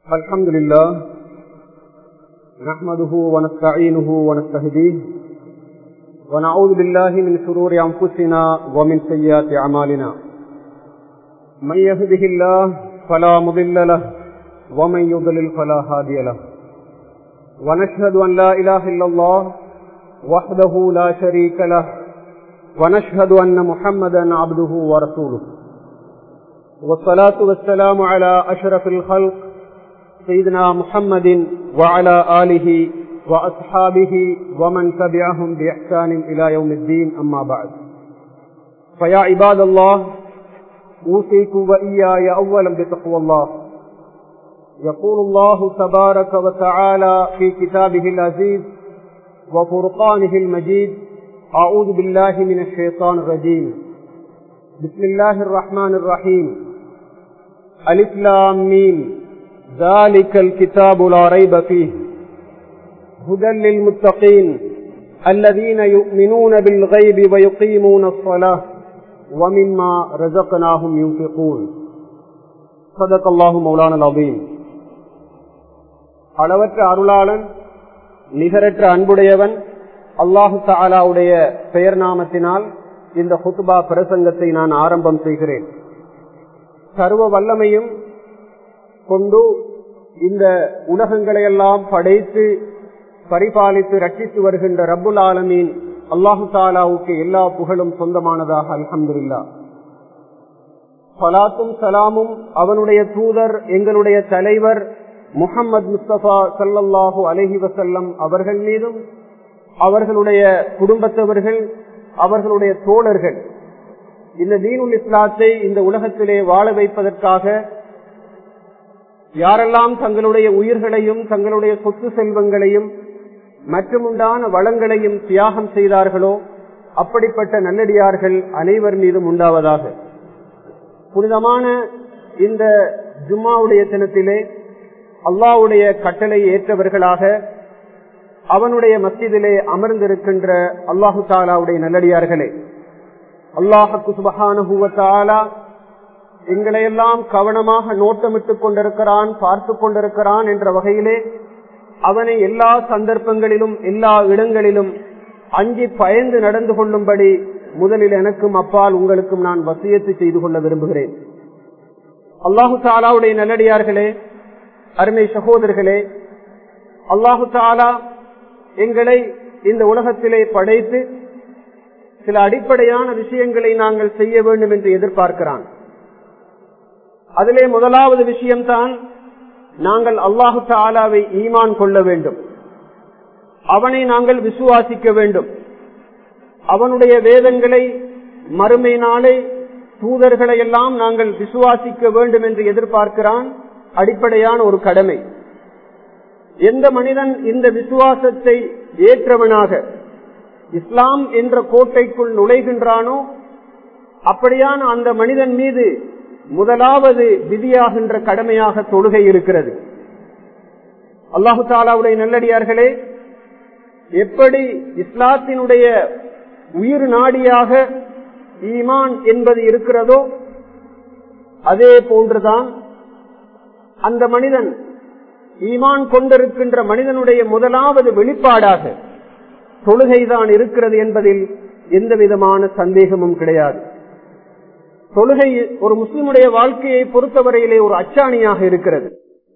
الحمد لله نحمده ونستعينه ونستهديه ونعوذ بالله من شرور أنفسنا ومن سيئات أعمالنا من يهده الله فلا مضل له ومن يضلل فلا هادي له ونشهد أن لا إله إلا الله وحده لا شريك له ونشهد أن محمدا عبده ورسوله والصلاة والسلام على أشرف الخلق سيدنا محمد وعلى آله وأصحابه ومن تبعهم بإحسان إلى يوم الدين أما بعد فيا عباد الله أوصيكم وإياي أولا بتقوى الله يقول الله تبارك وتعالى في كتابه العزيز وفرقانه المجيد أعوذ بالله من الشيطان الرجيم بسم الله الرحمن الرحيم ألف لام ميم ذلك الكتاب لا ريب فيه هدى للمتقين الذين يؤمنون بالغيب ويقيمون الصلاة ومما رزقناهم ينفقون صدق الله مولانا العظيم அளவற்ற அருளாளன் நிகரற்ற அன்புடையவன் அல்லாஹு தாலாவுடைய பெயர் நாமத்தினால் இந்த ஹுத்துபா பிரசங்கத்தை நான் ஆரம்பம் செய்கிறேன் சர்வ வல்லமையும் கொண்டு இந்த உலகங்களையெல்லாம் படைத்து பரிபாலித்து ரட்சித்து வருகின்ற ரப்புல் ஆலமீன் அல்லாஹு தாலாவுக்கு எல்லா புகழும் சொந்தமானதாக அல்ஹம்துல்லா சலாத்தும் சலாமும் அவனுடைய தூதர் எங்களுடைய தலைவர் முகம்மது முஸ்தபா சல்லல்லாஹு அலஹி வசல்லம் அவர்கள் மீதும் அவர்களுடைய குடும்பத்தவர்கள் அவர்களுடைய தோழர்கள் இந்த தீனுல் இஸ்லாத்தை இந்த உலகத்திலே வாழ வைப்பதற்காக யாரெல்லாம் தங்களுடைய உயிர்களையும் தங்களுடைய சொத்து செல்வங்களையும் மற்றும் உண்டான வளங்களையும் தியாகம் செய்தார்களோ அப்படிப்பட்ட நல்லடியார்கள் அனைவர் மீதும் உண்டாவதாக புனிதமான இந்த ஜும்மாவுடைய தினத்திலே அல்லாவுடைய கட்டளை ஏற்றவர்களாக அவனுடைய மத்தியிலே அமர்ந்திருக்கின்ற அல்லாஹு தாலாவுடைய நல்லடியார்களே அல்லாஹு சுபகானுவத்தாலா எங்களையெல்லாம் கவனமாக நோட்டமிட்டுக் கொண்டிருக்கிறான் பார்த்து கொண்டிருக்கிறான் என்ற வகையிலே அவனை எல்லா சந்தர்ப்பங்களிலும் எல்லா இடங்களிலும் அஞ்சி பயந்து நடந்து கொள்ளும்படி முதலில் எனக்கும் அப்பால் உங்களுக்கும் நான் வசியத்து செய்து கொள்ள விரும்புகிறேன் அல்லாஹு தாலாவுடைய நல்லடியார்களே அருமை சகோதரர்களே அல்லாஹு தாலா எங்களை இந்த உலகத்திலே படைத்து சில அடிப்படையான விஷயங்களை நாங்கள் செய்ய வேண்டும் என்று எதிர்பார்க்கிறான் அதிலே முதலாவது விஷயம்தான் நாங்கள் அல்லாஹு தாலாவை ஈமான் கொள்ள வேண்டும் அவனை நாங்கள் விசுவாசிக்க வேண்டும் அவனுடைய வேதங்களை மறுமை நாளை தூதர்களை எல்லாம் நாங்கள் விசுவாசிக்க வேண்டும் என்று எதிர்பார்க்கிறான் அடிப்படையான ஒரு கடமை எந்த மனிதன் இந்த விசுவாசத்தை ஏற்றவனாக இஸ்லாம் என்ற கோட்டைக்குள் நுழைகின்றானோ அப்படியான அந்த மனிதன் மீது முதலாவது விதியாகின்ற கடமையாக தொழுகை இருக்கிறது அல்லாஹு தாலாவுடைய நல்லடியார்களே எப்படி இஸ்லாத்தினுடைய உயிர் நாடியாக ஈமான் என்பது இருக்கிறதோ அதே போன்றுதான் அந்த மனிதன் ஈமான் கொண்டிருக்கின்ற மனிதனுடைய முதலாவது வெளிப்பாடாக தொழுகைதான் இருக்கிறது என்பதில் எந்த விதமான சந்தேகமும் கிடையாது தொழுகை ஒரு முஸ்லிமுடைய வாழ்க்கையை பொறுத்தவரையிலே ஒரு அச்சாணியாக இருக்கிறது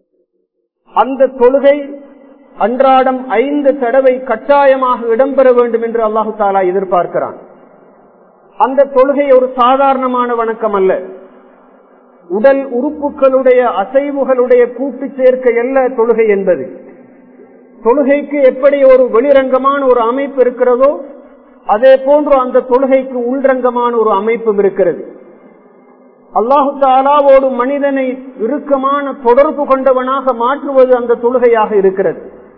அந்த தொழுகை அன்றாடம் ஐந்து தடவை கட்டாயமாக இடம்பெற வேண்டும் என்று அல்லாஹு தாலா எதிர்பார்க்கிறான் அந்த தொழுகை ஒரு சாதாரணமான வணக்கம் அல்ல உடல் உறுப்புகளுடைய அசைவுகளுடைய கூட்டு சேர்க்கை அல்ல தொழுகை என்பது தொழுகைக்கு எப்படி ஒரு வெளிரங்கமான ஒரு அமைப்பு இருக்கிறதோ அதே போன்று அந்த தொழுகைக்கு உள்ரங்கமான ஒரு அமைப்பும் இருக்கிறது அல்லாஹு தாலாவோடு மனிதனை இறுக்கமான தொடர்பு கொண்டவனாக மாற்றுவது அந்த தொழுகையாக இருக்கிறது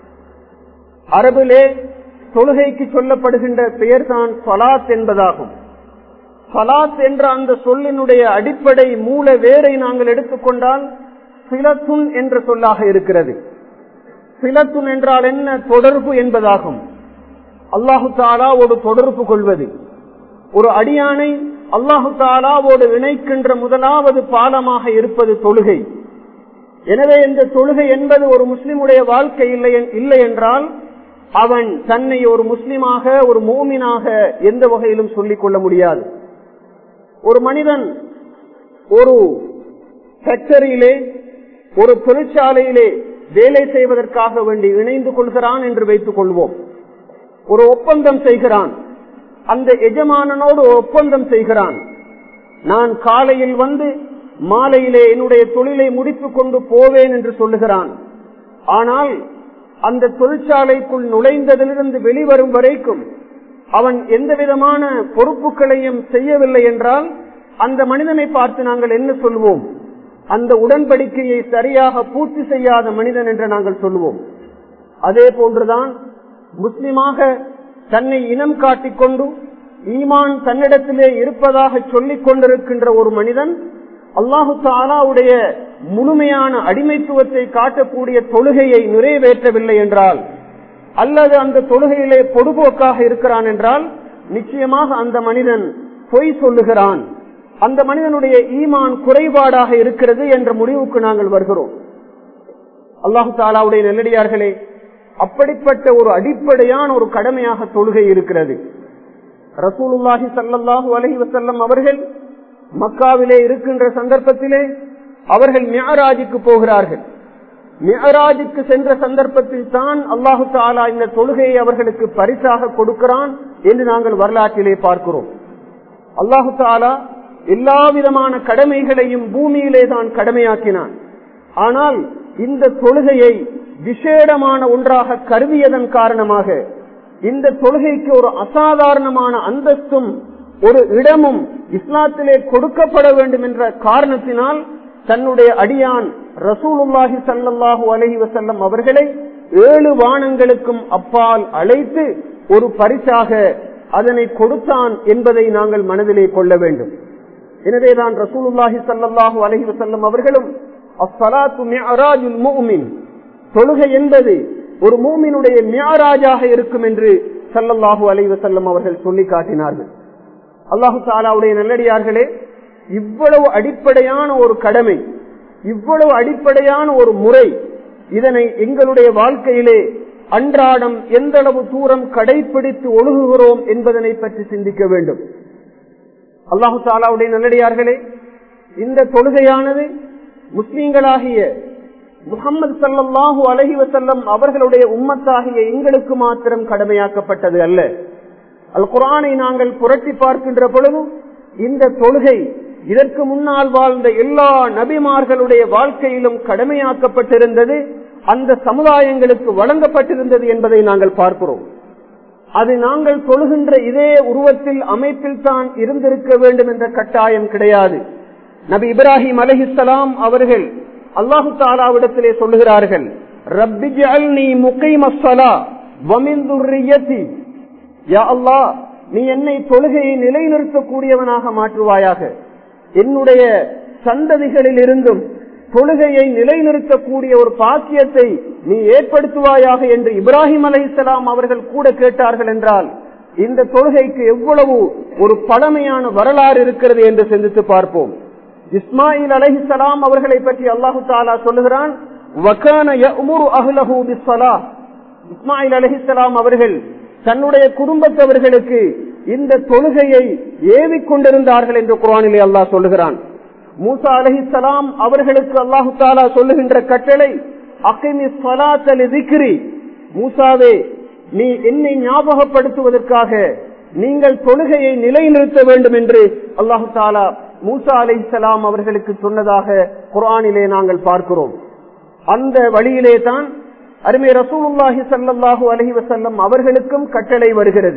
அரபிலே தொழுகைக்கு சொல்லப்படுகின்ற பெயர் தான் சலாத் என்பதாகும் சலாத் என்ற அந்த சொல்லினுடைய அடிப்படை மூல வேரை நாங்கள் எடுத்துக்கொண்டால் சிலத்துன் என்ற சொல்லாக இருக்கிறது சிலத்துன் என்றால் என்ன தொடர்பு என்பதாகும் அல்லாஹு தாலாவோடு தொடர்பு கொள்வது ஒரு அடியானை அல்லாஹு தாலாவோடு இணைக்கின்ற முதலாவது பாலமாக இருப்பது தொழுகை எனவே இந்த தொழுகை என்பது ஒரு முஸ்லிமுடைய வாழ்க்கை இல்லை இல்லை என்றால் அவன் தன்னை ஒரு முஸ்லிமாக ஒரு மூமினாக எந்த வகையிலும் சொல்லிக் கொள்ள முடியாது ஒரு மனிதன் ஒரு ஃபேக்டரியிலே ஒரு தொழிற்சாலையிலே வேலை செய்வதற்காக வேண்டி இணைந்து கொள்கிறான் என்று வைத்துக் கொள்வோம் ஒரு ஒப்பந்தம் செய்கிறான் அந்த எஜமானனோடு ஒப்பந்தம் செய்கிறான் நான் காலையில் வந்து மாலையிலே என்னுடைய தொழிலை முடித்துக் கொண்டு போவேன் என்று சொல்லுகிறான் ஆனால் அந்த தொழிற்சாலைக்குள் நுழைந்ததிலிருந்து வெளிவரும் வரைக்கும் அவன் எந்த விதமான பொறுப்புகளையும் செய்யவில்லை என்றால் அந்த மனிதனை பார்த்து நாங்கள் என்ன சொல்வோம் அந்த உடன்படிக்கையை சரியாக பூர்த்தி செய்யாத மனிதன் என்று நாங்கள் சொல்லுவோம் அதே போன்றுதான் முஸ்லிமாக தன்னை இனம் காட்டிக்கொண்டு ஈமான் தன்னிடத்திலே இருப்பதாக சொல்லிக் கொண்டிருக்கின்ற ஒரு மனிதன் அல்லாஹு தாலாவுடைய முழுமையான அடிமைத்துவத்தை காட்டக்கூடிய தொழுகையை நிறைவேற்றவில்லை என்றால் அல்லது அந்த தொழுகையிலே பொதுபோக்காக இருக்கிறான் என்றால் நிச்சயமாக அந்த மனிதன் பொய் சொல்லுகிறான் அந்த மனிதனுடைய ஈமான் குறைபாடாக இருக்கிறது என்ற முடிவுக்கு நாங்கள் வருகிறோம் அல்லாஹு தாலாவுடைய நெல்லடியார்களே அப்படிப்பட்ட ஒரு அடிப்படையான ஒரு கடமையாக தொழுகை இருக்கிறது ரசூலுல்லாஹி சல்லாஹூ அலஹி வசல்லம் அவர்கள் மக்காவிலே இருக்கின்ற சந்தர்ப்பத்திலே அவர்கள் மியராஜுக்கு போகிறார்கள் மியராஜுக்கு சென்ற சந்தர்ப்பத்தில் தான் அல்லாஹு தாலா இந்த தொழுகையை அவர்களுக்கு பரிசாக கொடுக்கிறான் என்று நாங்கள் வரலாற்றிலே பார்க்கிறோம் அல்லாஹு தாலா எல்லா விதமான கடமைகளையும் பூமியிலே தான் கடமையாக்கினான் ஆனால் இந்த தொழுகையை விசேடமான ஒன்றாக கருதியதன் காரணமாக இந்த தொழுகைக்கு ஒரு அசாதாரணமான அந்தஸ்தும் ஒரு இடமும் இஸ்லாத்திலே கொடுக்கப்பட வேண்டும் என்ற காரணத்தினால் தன்னுடைய அடியான் ரசூலுல்லாஹி சல்லாஹூ அலஹி வசல்லம் அவர்களை ஏழு வானங்களுக்கும் அப்பால் அழைத்து ஒரு பரிசாக அதனை கொடுத்தான் என்பதை நாங்கள் மனதிலே கொள்ள வேண்டும் எனவேதான் ரசூலுல்லாஹி சல்லாஹூ அலஹி வசல்லம் அவர்களும் அஸ்ஸலாத்து மிஅராஜுல் முஃமின் தொழுகை என்பது ஒரு மூமினுடைய மியாராஜாக இருக்கும் என்று சல்லல்லாஹூ அலைஹி வஸல்லம் அவர்கள் சொல்லி காட்டினார்கள் அல்லாஹு தாலாவுடைய நல்லடியார்களே இவ்வளவு அடிப்படையான ஒரு கடமை இவ்வளவு அடிப்படையான ஒரு முறை இதனை எங்களுடைய வாழ்க்கையிலே அன்றாடம் எந்த அளவு தூரம் கடைபிடித்து ஒழுகுகிறோம் என்பதனை பற்றி சிந்திக்க வேண்டும் அல்லாஹு தாலாவுடைய நல்லடியார்களே இந்த தொழுகையானது முஸ்லீம்களாகிய முகமது சல்லாஹூ அலஹி வசல்லம் அவர்களுடைய உம்மத்தாகிய எங்களுக்கு மாத்திரம் கடமையாக்கப்பட்டது அல்ல அல் குரானை நாங்கள் புரட்டி பார்க்கின்ற பொழுது இந்த தொழுகை இதற்கு முன்னால் வாழ்ந்த எல்லா நபிமார்களுடைய வாழ்க்கையிலும் கடமையாக்கப்பட்டிருந்தது அந்த சமுதாயங்களுக்கு வழங்கப்பட்டிருந்தது என்பதை நாங்கள் பார்க்கிறோம் அது நாங்கள் தொழுகின்ற இதே உருவத்தில் அமைப்பில் தான் இருந்திருக்க வேண்டும் என்ற கட்டாயம் கிடையாது நபி இப்ராஹிம் அலஹிசலாம் அவர்கள் அல்லாஹு தாலாவிடத்திலே சொல்லுகிறார்கள் ரப்பி நீ முக்கைமசலா வமிந்துரியத்தி யா அல்லா நீ என்னை தொழுகையை நிலைநிறுத்தக்கூடியவனாக மாற்றுவாயாக என்னுடைய சந்ததிகளில் இருந்தும் தொழுகையை நிலைநிறுத்தக்கூடிய ஒரு பாக்கியத்தை நீ ஏற்படுத்துவாயாக என்று இப்ராஹிம் அலை அவர்கள் கூட கேட்டார்கள் என்றால் இந்த தொழுகைக்கு எவ்வளவு ஒரு பழமையான வரலாறு இருக்கிறது என்று சிந்தித்து பார்ப்போம் இஸ்மாயில் அலஹிசலாம் அவர்களை பற்றி அல்லாஹு தாலா சொல்லுகிறான் இஸ்மாயில் அலஹிசலாம் அவர்கள் தன்னுடைய குடும்பத்தவர்களுக்கு இந்த தொழுகையை ஏவிக் கொண்டிருந்தார்கள் என்று குரானிலே அல்லாஹ் சொல்லுகிறான் மூசா அலஹிசலாம் அவர்களுக்கு அல்லாஹு தாலா சொல்லுகின்ற கட்டளை அக்கிமி சலாத்தலி திக்ரி மூசாவே நீ என்னை ஞாபகப்படுத்துவதற்காக நீங்கள் தொழுகையை நிலைநிறுத்த வேண்டும் என்று அல்லாஹு தாலா மூசா அலை சலாம் அவர்களுக்கு சொன்னதாக குரானிலே நாங்கள் பார்க்கிறோம் அந்த வழியிலே தான் அருமை ரசூலுல்லாஹி சல்லாஹூ அலஹி வசல்லம் அவர்களுக்கும் கட்டளை வருகிறது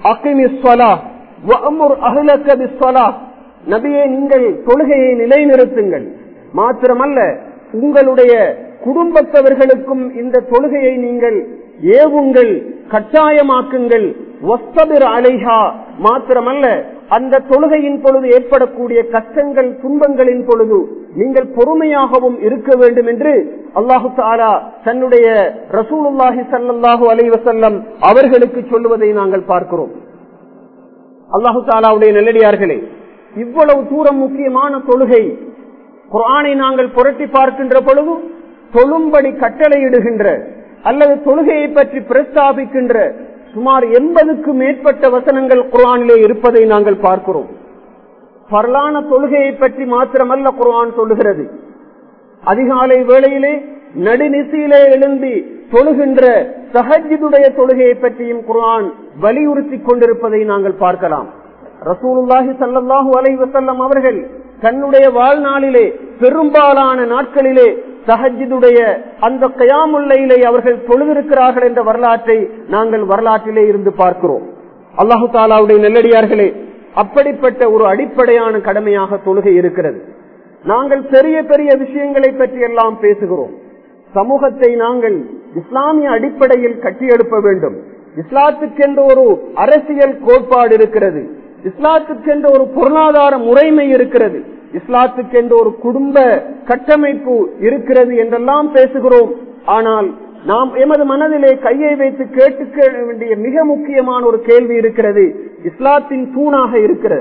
நபியை நீங்கள் தொழுகையை நிலைநிறுத்துங்கள் மாத்திரமல்ல உங்களுடைய குடும்பத்தவர்களுக்கும் இந்த தொழுகையை நீங்கள் ஏவுங்கள் கட்டாயமாக்குங்கள் ஒஸ்தபிர் அலைஹா மாத்திரமல்ல அந்த தொழுகையின் பொழுது ஏற்படக்கூடிய கஷ்டங்கள் துன்பங்களின் பொழுது நீங்கள் பொறுமையாகவும் இருக்க வேண்டும் என்று அல்லாஹு தாலா தன்னுடைய ரசூலுல்லாஹி சல்லாஹூ அலைவசல்லம் அவர்களுக்கு சொல்லுவதை நாங்கள் பார்க்கிறோம் அல்லாஹு தாலாவுடைய நெல்லடியார்களே இவ்வளவு தூரம் முக்கியமான தொழுகை குரானை நாங்கள் புரட்டி பார்க்கின்ற பொழுது தொழும்படி கட்டளையிடுகின்ற அல்லது தொழுகையை பற்றி பிரஸ்தாபிக்கின்ற சுமார் எண்பதுக்கு மேற்பட்ட வசனங்கள் குரானிலே இருப்பதை நாங்கள் பார்க்கிறோம் பரலான தொழுகையை பற்றி மாத்திரமல்ல குரான் சொல்லுகிறது அதிகாலை வேளையிலே நடுநிசையிலே எழுந்தி தொழுகின்ற சஹஜிதுடைய தொழுகையை பற்றியும் குரான் வலியுறுத்தி கொண்டிருப்பதை நாங்கள் பார்க்கலாம் ரசூலுல்லாஹி சல்லாஹூ அலை வசல்லம் அவர்கள் தன்னுடைய வாழ்நாளிலே பெரும்பாலான நாட்களிலே சஹஜிதுடைய அந்த கயாமுல்லையிலே அவர்கள் தொழுதிருக்கிறார்கள் என்ற வரலாற்றை நாங்கள் வரலாற்றிலே இருந்து பார்க்கிறோம் அல்லாஹு தாலாவுடைய நெல்லடியார்களே அப்படிப்பட்ட ஒரு அடிப்படையான கடமையாக தொழுகை இருக்கிறது நாங்கள் பெரிய பெரிய விஷயங்களை பற்றி எல்லாம் பேசுகிறோம் சமூகத்தை நாங்கள் இஸ்லாமிய அடிப்படையில் கட்டியெழுப்ப வேண்டும் இஸ்லாத்துக்கென்று ஒரு அரசியல் கோட்பாடு இருக்கிறது இஸ்லாத்துக்கென்று ஒரு பொருளாதார முறைமை இருக்கிறது இஸ்லாத்துக்கென்று ஒரு குடும்ப கட்டமைப்பு இருக்கிறது என்றெல்லாம் பேசுகிறோம் ஆனால் நாம் எமது மனதிலே கையை வைத்து கேட்டுக்க வேண்டிய மிக முக்கியமான ஒரு கேள்வி இருக்கிறது இஸ்லாத்தின் தூணாக இருக்கிறது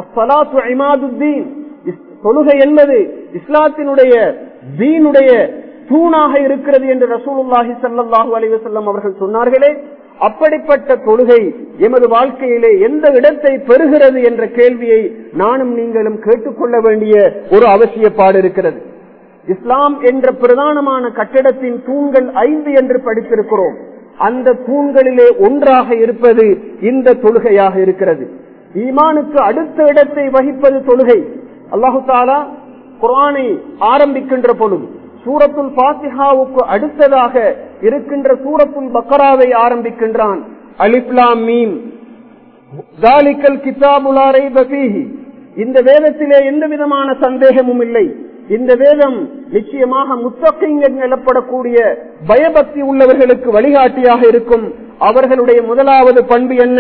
தொழுகை என்பது இஸ்லாத்தினுடைய தீனுடைய தூணாக இருக்கிறது என்று ரசூலுல்லாஹி சல்லாஹூ அலிவசல்லம் அவர்கள் சொன்னார்களே அப்படிப்பட்ட தொழுகை எமது வாழ்க்கையிலே எந்த இடத்தை பெறுகிறது என்ற கேள்வியை நானும் நீங்களும் கேட்டுக்கொள்ள வேண்டிய ஒரு அவசியப்பாடு இருக்கிறது இஸ்லாம் என்ற பிரதானமான கட்டிடத்தின் தூண்கள் ஐந்து என்று படித்திருக்கிறோம் அந்த தூண்களிலே ஒன்றாக இருப்பது இந்த தொழுகையாக இருக்கிறது ஈமானுக்கு அடுத்த இடத்தை வகிப்பது தொழுகை அல்லாஹு தாலா குரானை ஆரம்பிக்கின்ற பொழுது சூரத்துல் பாத்திஹாவுக்கு அடுத்ததாக இருக்கின்ற சூரத்துல் பக்கராவை ஆரம்பிக்கின்றான் அலிப்லாம் மீம் இந்த வேதத்திலே எந்த விதமான சந்தேகமும் இல்லை இந்த வேதம் நிச்சயமாக முத்தகைங்கள் நிலப்படக்கூடிய பயபக்தி உள்ளவர்களுக்கு வழிகாட்டியாக இருக்கும் அவர்களுடைய முதலாவது பண்பு என்ன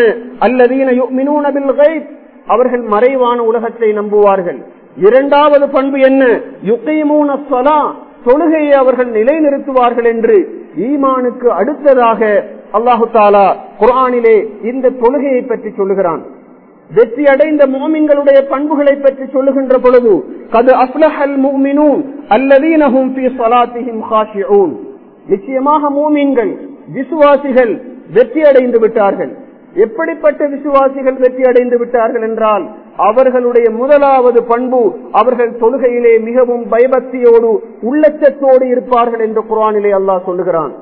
அல்லதீன அவர்கள் மறைவான உலகத்தை நம்புவார்கள் இரண்டாவது பண்பு என்ன யுக்கைமூன சொலா தொழுகையை அவர்கள் நிலைநிறுத்துவார்கள் என்று ஈமானுக்கு அடுத்ததாக அல்லாஹு தாலா குரானிலே இந்த தொழுகையை பற்றி சொல்லுகிறான் வெற்றி அடைந்த மோமின்களுடைய பண்புகளை பற்றி சொல்லுகின்ற பொழுது கது அஸ்லஹல் முஃமினூன் அல்லதீனஹும் ஃபீ ஸலாத்திஹிம் காஷிஊன் நிச்சயமாக மூமின்கள் விசுவாசிகள் வெற்றி அடைந்து விட்டார்கள் எப்படிப்பட்ட விசுவாசிகள் வெற்றி அடைந்து விட்டார்கள் என்றால் அவர்களுடைய முதலாவது பண்பு அவர்கள் தொழுகையிலே மிகவும் பயபக்தியோடு உள்ளச்சத்தோடு இருப்பார்கள் என்று குரானிலே அல்லாஹ் சொல்லுகிறான்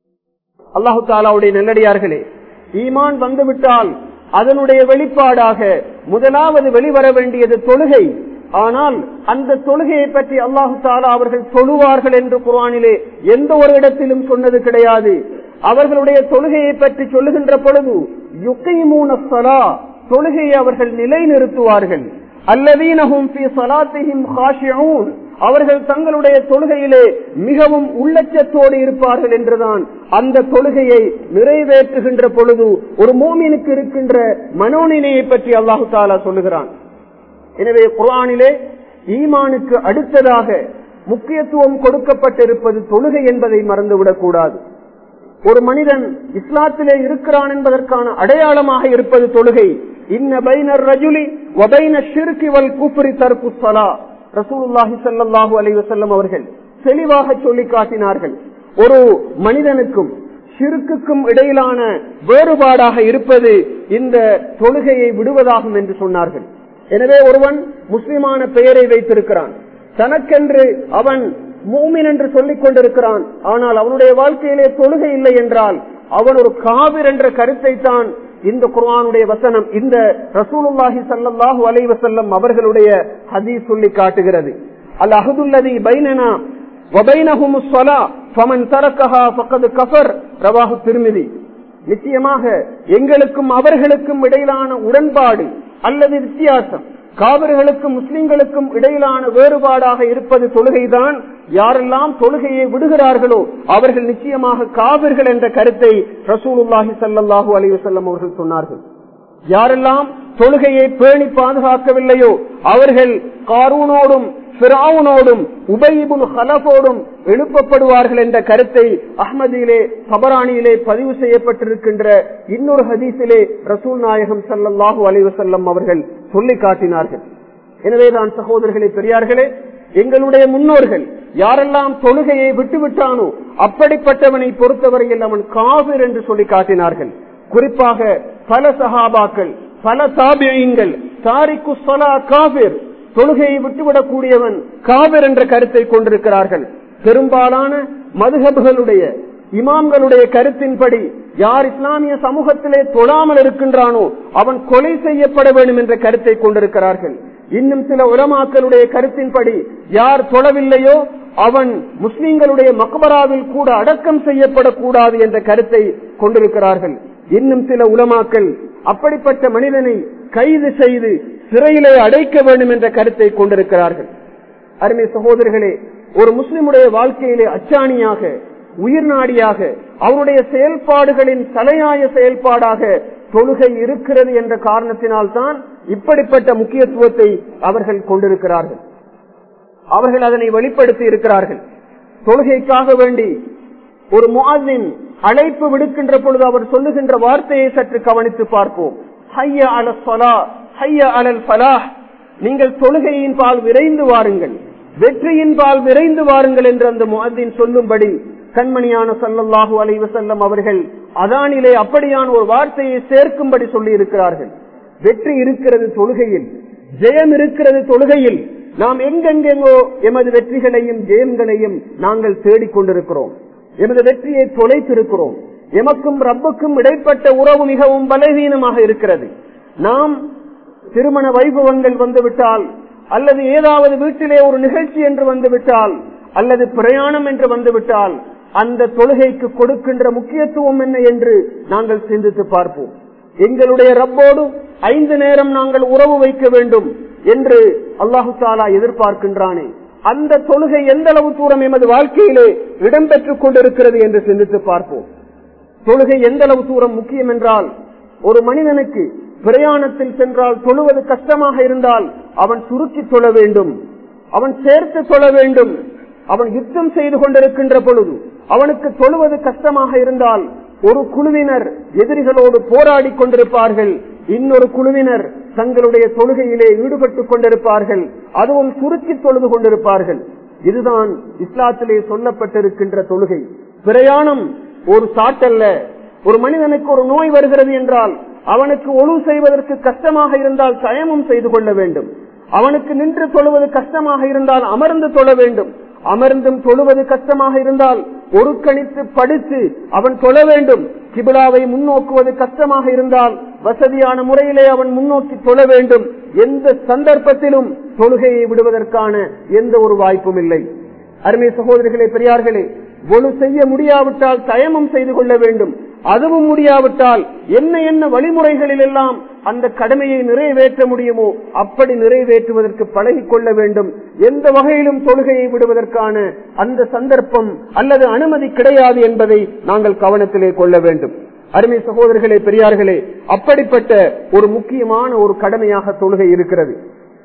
அல்லாஹு தாலாவுடைய நெல்லடியார்களே ஈமான் வந்துவிட்டால் அதனுடைய வெளிப்பாடாக முதலாவது வெளிவர வேண்டியது தொழுகை ஆனால் அந்த தொழுகையை பற்றி அல்லாஹு தாலா அவர்கள் தொழுவார்கள் என்று குரானிலே எந்த ஒரு இடத்திலும் சொன்னது கிடையாது அவர்களுடைய தொழுகையை பற்றி சொல்லுகின்ற பொழுது யுக்கைமூன சலா தொழுகையை அவர்கள் நிலைநிறுத்துவார்கள் அல்லதீனஹும் ஃபீ ஸலாத்திஹிம் காஷிஊன் அவர்கள் தங்களுடைய தொழுகையிலே மிகவும் உள்ளச்சத்தோடு இருப்பார்கள் என்றுதான் அந்த தொழுகையை நிறைவேற்றுகின்ற பொழுது ஒரு மோமினுக்கு இருக்கின்ற மனோநிலையை பற்றி அல்லாஹு தாலா சொல்லுகிறான் எனவே குரானிலே ஈமானுக்கு அடுத்ததாக முக்கியத்துவம் கொடுக்கப்பட்டிருப்பது தொழுகை என்பதை மறந்துவிடக் கூடாது ஒரு மனிதன் இஸ்லாத்திலே இருக்கிறான் என்பதற்கான அடையாளமாக இருப்பது தொழுகை இன்ன பைனர் ரஜுலி வபைன ஷிர்கி வல் குஃப்ரி தர்கு ஸலா ரசூலுல்லாஹி ஸல்லல்லாஹு அலைஹி வஸல்லம் அவர்கள் தெளிவாக சொல்லி காட்டினார்கள் ஒரு மனிதனுக்கும் ஷிருக்குக்கும் இடையிலான வேறுபாடாக இருப்பது இந்த தொழுகையை விடுவதாகும் என்று சொன்னார்கள் எனவே ஒருவன் முஸ்லிமான பெயரை வைத்திருக்கிறான் தனக்கென்று அவன் மூமின் என்று சொல்லிக் கொண்டிருக்கிறான் ஆனால் அவனுடைய வாழ்க்கையிலே தொழுகை இல்லை என்றால் அவன் ஒரு காவிர் என்ற கருத்தை தான் இந்த குர்ஆனுடைய வசனம் இந்த ரசூலுல்லாஹி சல்லாஹூ அலை வசல்லம் அவர்களுடைய ஹதீஸ் சொல்லி காட்டுகிறது அல் அஹதுல்லதி பைனனா வபைனஹும் ஸலா ஃபமன் தரக்கஹா ஃபக்கத் கஃபர் ரவாஹு திருமிதி நிச்சயமாக எங்களுக்கும் அவர்களுக்கும் இடையிலான உடன்பாடு அல்லது வித்தியாசம் காவிர்களுக்கும் முஸ்லிம்களுக்கும் இடையிலான வேறுபாடாக இருப்பது தொழுகைதான் யாரெல்லாம் தொழுகையை விடுகிறார்களோ அவர்கள் நிச்சயமாக காவிர்கள் என்ற கருத்தை ரசூலுல்லாஹி சல்லாஹூ அலைவசல்லம் அவர்கள் சொன்னார்கள் யாரெல்லாம் தொழுகையை பேணி பாதுகாக்கவில்லையோ அவர்கள் காரூனோடும் பிராவுனோடும் உபயிபுல் ஹலஃபோடும் எழுப்பப்படுவார்கள் என்ற கருத்தை அஹ்மதியிலே சபரானியிலே பதிவு செய்யப்பட்டிருக்கின்ற இன்னொரு ஹதீஸிலே ரசூல் நாயகம் சல்லல்லாஹு அலைவசல்லம் அவர்கள் சொல்லி காட்டினார்கள் எனவேதான் சகோதரர்களே பெரியார்களே எங்களுடைய முன்னோர்கள் யாரெல்லாம் தொழுகையை விட்டுவிட்டானோ அப்படிப்பட்டவனை பொறுத்தவரையில் அவன் காவிர் என்று சொல்லி காட்டினார்கள் குறிப்பாக பல சஹாபாக்கள் பல தாபியங்கள் தாரிக்கு சலா காவிர் தொழுகையை விட்டுவிடக்கூடியவன் காவிர் என்ற கருத்தை கொண்டிருக்கிறார்கள் பெரும்பாலான மதுகபுகளுடைய இமாம்களுடைய கருத்தின்படி யார் இஸ்லாமிய சமூகத்திலே தொழாமல் இருக்கின்றானோ அவன் கொலை செய்யப்பட வேண்டும் என்ற கருத்தை கொண்டிருக்கிறார்கள் இன்னும் சில உலமாக்களுடைய கருத்தின்படி யார் தொழவில்லையோ அவன் முஸ்லிம்களுடைய மக்பராவில் கூட அடக்கம் செய்யப்படக்கூடாது என்ற கருத்தை கொண்டிருக்கிறார்கள் இன்னும் சில உலமாக்கள் அப்படிப்பட்ட மனிதனை கைது செய்து சிறையிலே அடைக்க வேண்டும் என்ற கருத்தை கொண்டிருக்கிறார்கள் அருமை சகோதரர்களே ஒரு முஸ்லிமுடைய வாழ்க்கையிலே அச்சாணியாக உயிர் நாடியாக அவருடைய செயல்பாடுகளின் தலையாய செயல்பாடாக தொழுகை இருக்கிறது என்ற காரணத்தினால் தான் இப்படிப்பட்ட முக்கியத்துவத்தை அவர்கள் கொண்டிருக்கிறார்கள் அவர்கள் அதனை வெளிப்படுத்தி இருக்கிறார்கள் தொழுகைக்காக வேண்டி ஒரு முஆசின் அழைப்பு விடுக்கின்ற பொழுது அவர் சொல்லுகின்ற வார்த்தையை சற்று கவனித்து பார்ப்போம் ஹைய அல சொலா ஹைய அலல் ஃபலாஹ் நீங்கள் தொழுகையின் பால் விரைந்து வாருங்கள் வெற்றியின் பால் விரைந்து வாருங்கள் என்று அந்த முஅத்தின் சொல்லும்படி கண்மணியான சல்லல்லாஹு அலைஹி வஸல்லம் அவர்கள் அதானிலே அப்படியான ஒரு வார்த்தையை சேர்க்கும்படி சொல்லி இருக்கிறார்கள் வெற்றி இருக்கிறது தொழுகையில் ஜெயம் இருக்கிறது தொழுகையில் நாம் எங்கெங்கெங்கோ எமது வெற்றிகளையும் ஜெயங்களையும் நாங்கள் தேடிக் கொண்டிருக்கிறோம் எமது வெற்றியை தொலைத்திருக்கிறோம் எமக்கும் ரப்புக்கும் இடைப்பட்ட உறவு மிகவும் பலவீனமாக இருக்கிறது நாம் திருமண வைபவங்கள் வந்துவிட்டால் அல்லது ஏதாவது வீட்டிலே ஒரு நிகழ்ச்சி என்று வந்துவிட்டால் அல்லது பிரயாணம் என்று வந்துவிட்டால் அந்த தொழுகைக்கு கொடுக்கின்ற முக்கியத்துவம் என்ன என்று நாங்கள் சிந்தித்து பார்ப்போம் எங்களுடைய ரப்போடு ஐந்து நேரம் நாங்கள் உறவு வைக்க வேண்டும் என்று அல்லாஹு தாலா எதிர்பார்க்கின்றானே அந்த தொழுகை எந்த அளவு தூரம் எமது வாழ்க்கையிலே இடம்பெற்றுக் கொண்டிருக்கிறது என்று சிந்தித்து பார்ப்போம் தொழுகை எந்த அளவு தூரம் முக்கியம் என்றால் ஒரு மனிதனுக்கு பிரயாணத்தில் சென்றால் தொழுவது கஷ்டமாக இருந்தால் அவன் சுருக்கி தொழ வேண்டும் அவன் சேர்த்து தொழ வேண்டும் அவன் யுத்தம் செய்து கொண்டிருக்கின்ற பொழுது அவனுக்கு தொழுவது கஷ்டமாக இருந்தால் ஒரு குழுவினர் எதிரிகளோடு போராடி கொண்டிருப்பார்கள் இன்னொரு குழுவினர் தங்களுடைய தொழுகையிலே ஈடுபட்டுக் கொண்டிருப்பார்கள் அதுவும் சுருக்கி தொழுது கொண்டிருப்பார்கள் இதுதான் இஸ்லாத்திலே சொல்லப்பட்டிருக்கின்ற தொழுகை பிரயாணம் ஒரு சாட்டல்ல ஒரு மனிதனுக்கு ஒரு நோய் வருகிறது என்றால் அவனுக்கு ஒழு செய்வதற்கு கஷ்டமாக இருந்தால் தயமும் செய்து கொள்ள வேண்டும் அவனுக்கு நின்று தொழுவது கஷ்டமாக இருந்தால் அமர்ந்து தொழ வேண்டும் அமர்ந்தும் தொழுவது கஷ்டமாக இருந்தால் ஒரு கணித்து படித்து அவன் தொழ வேண்டும் கிபிலாவை முன்னோக்குவது கஷ்டமாக இருந்தால் வசதியான முறையிலே அவன் முன்னோக்கி தொழ வேண்டும் எந்த சந்தர்ப்பத்திலும் தொழுகையை விடுவதற்கான எந்த ஒரு வாய்ப்பும் இல்லை அருமை சகோதரிகளே பெரியார்களே ஒழு செய்ய முடியாவிட்டால் தயமம் செய்து கொள்ள வேண்டும் அதுவும் முடியாவிட்டால் என்ன என்ன வழிமுறைகளில் எல்லாம் அந்த கடமையை நிறைவேற்ற முடியுமோ அப்படி நிறைவேற்றுவதற்கு பழகிக் கொள்ள வேண்டும் எந்த வகையிலும் தொழுகையை விடுவதற்கான அந்த சந்தர்ப்பம் அல்லது அனுமதி கிடையாது என்பதை நாங்கள் கவனத்திலே கொள்ள வேண்டும் அருமை சகோதரர்களே பெரியார்களே அப்படிப்பட்ட ஒரு முக்கியமான ஒரு கடமையாக தொழுகை இருக்கிறது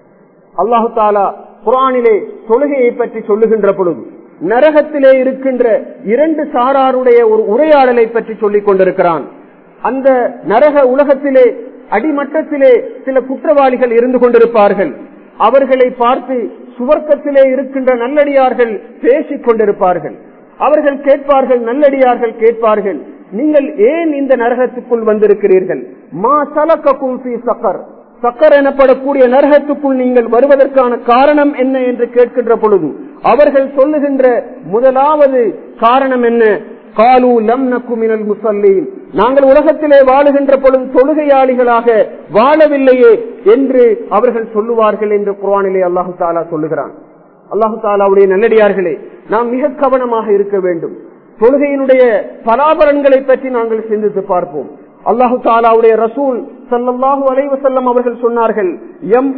அல்லாஹு தாலா குரானிலே தொழுகையை பற்றி சொல்லுகின்ற பொழுது நரகத்திலே இருக்கின்ற இரண்டு சாராருடைய ஒரு உரையாடலை பற்றி சொல்லிக் கொண்டிருக்கிறான் அந்த நரக உலகத்திலே அடிமட்டத்திலே சில குற்றவாளிகள் இருந்து கொண்டிருப்பார்கள் அவர்களை பார்த்து சுவர்க்கத்திலே இருக்கின்ற நல்லடியார்கள் பேசிக் கொண்டிருப்பார்கள் அவர்கள் கேட்பார்கள் நல்லடியார்கள் கேட்பார்கள் நீங்கள் ஏன் இந்த நரகத்துக்குள் வந்திருக்கிறீர்கள் மா சலக்கும் சக்கர் சக்கர் எனப்படக்கூடிய நரகத்துக்குள் நீங்கள் வருவதற்கான காரணம் என்ன என்று கேட்கின்ற பொழுது அவர்கள் சொல்லுகின்ற முதலாவது காரணம் என்ன காலு லம் நக்குமினல் முசல்லீன் நாங்கள் உலகத்திலே வாழுகின்ற பொழுது தொழுகையாளிகளாக வாழவில்லையே என்று அவர்கள் சொல்லுவார்கள் என்று குரானிலே அல்லாஹு தாலா சொல்லுகிறான் அல்லாஹு தாலாவுடைய நல்லடியார்களே நாம் மிக கவனமாக இருக்க வேண்டும் தொழுகையினுடைய பலாபலன்களை பற்றி நாங்கள் சிந்தித்து பார்ப்போம் அல்லாஹு தாலாவுடைய ரசூல் சல்லாஹூ அலைவசல்லம் அவர்கள் சொன்னார்கள் எம்